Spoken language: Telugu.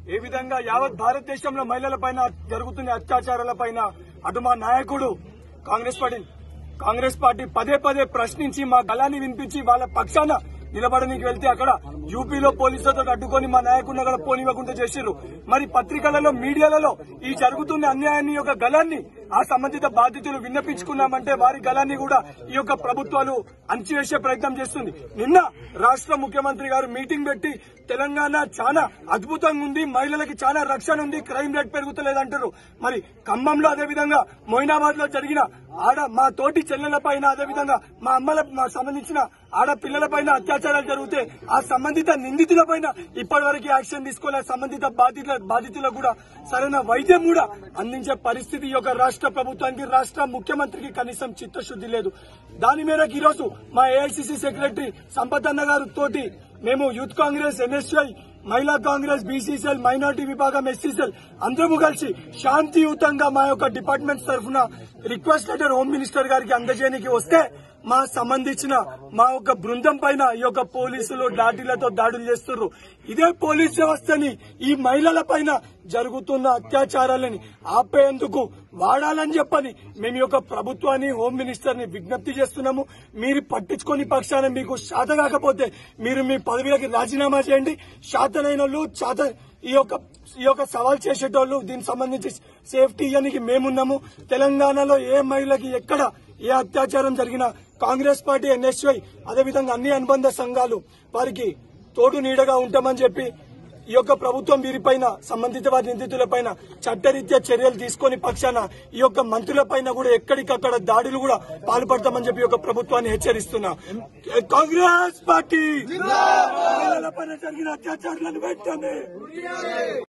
ఏ విధంగా యావత్ భారతదేశంలో మహిళల పైన జరుగుతున్న అత్యాచారాల పైన అటు మా నాయకుడు కాంగ్రెస్ పార్టీ కాంగ్రెస్ పార్టీ పదే పదే ప్రశ్నించి మా గలాన్ని వినిపించి వాళ్ళ పక్షాన నిలబడడానికి వెళ్తే అక్కడ యూపీలో పోలీసులతో అడ్డుకొని మా నాయకుడిని అక్కడ పోనివ్వకుండా చేసిర్రు మరి పత్రికలలో మీడియాలలో ఈ జరుగుతున్న అన్యాయాన్ని యొక్క గలాన్ని ఆ సంబంధిత బాధితులు విన్నపించుకున్నామంటే వారి గలాన్ని కూడా ఈ యొక్క ప్రభుత్వాలు అణచివేసే ప్రయత్నం చేస్తుంది నిన్న రాష్ట్ర ముఖ్యమంత్రి గారు మీటింగ్ పెట్టి తెలంగాణ చాలా అద్భుతంగా ఉంది మహిళలకి చాలా రక్షణ ఉంది క్రైమ్ రేట్ పెరుగుతలేదంటారు మరి ఖమ్మంలో అదే విధంగా మొయినాబాద్ లో జరిగిన ఆడ మా తోటి చెల్లెల పైన అదే విధంగా మా అమ్మల మా సంబంధించిన ఆడపిల్లల పైన అత్యాచారాలు జరిగితే ఆ సంబంధిత నిందితుల పైన ఇప్పటి వరకు యాక్షన్ తీసుకోలే సంబంధిత బాధితుల బాధితులకు కూడా సరైన వైద్యం కూడా అందించే పరిస్థితి ఈ యొక్క రాష్ట్ర ప్రభుత్వానికి రాష్ట్ర ముఖ్యమంత్రికి కనీసం చిత్తశుద్ది లేదు దాని మేరకు ఈ రోజు మా ఏఐసిసి సెక్రటరీ సంపత్ అన్న గారు తోటి మేము యూత్ కాంగ్రెస్ ఎన్ఎస్ఐ మహిళా కాంగ్రెస్ బీసీసీఎల్ మైనార్టీ విభాగం ఎస్సీసీఎల్ అందరము కలిసి శాంతియుతంగా మా యొక్క డిపార్ట్మెంట్స్ తరఫున రిక్వెస్ట్ లెటర్ హోమ్ మినిస్టర్ గారికి అందజేయడానికి వస్తే మా సంబంధించిన మా యొక్క బృందం పైన ఈ యొక్క పోలీసులు లాఠీలతో దాడులు చేస్తున్నారు ఇదే పోలీస్ వ్యవస్థని ఈ మహిళల పైన జరుగుతున్న అత్యాచారాలని ఆపేందుకు వాడాలని చెప్పని మేము ఈ యొక్క ప్రభుత్వాన్ని హోమ్ మినిస్టర్ ని విజ్ఞప్తి చేస్తున్నాము మీరు పట్టించుకొని పక్షాన మీకు శాత కాకపోతే మీరు మీ పదవిలకి రాజీనామా చేయండి శాతనైన వాళ్ళు శాత ఈ యొక్క ఈ యొక్క సవాల్ చేసేటోళ్ళు దీనికి సంబంధించి సేఫ్టీ ఇవ్వడానికి మేమున్నాము తెలంగాణలో ఏ మహిళకి ఎక్కడ ఏ అత్యాచారం జరిగినా కాంగ్రెస్ పార్టీ ఎన్ఎస్ఐ అదేవిధంగా అన్ని అనుబంధ సంఘాలు వారికి తోడు నీడగా ఉంటామని చెప్పి ఈ యొక్క ప్రభుత్వం వీరిపైన సంబంధిత వారి నిందితులపైన చట్టరీత్యా చర్యలు తీసుకొని పక్షాన ఈ యొక్క మంత్రులపైన కూడా ఎక్కడికక్కడ దాడులు కూడా పాల్పడతామని చెప్పి ఈ యొక్క ప్రభుత్వాన్ని హెచ్చరిస్తున్నా కాంగ్రెస్ పార్టీ మహిళలపైన జరిగిన అత్యాచారాలను వెంటనే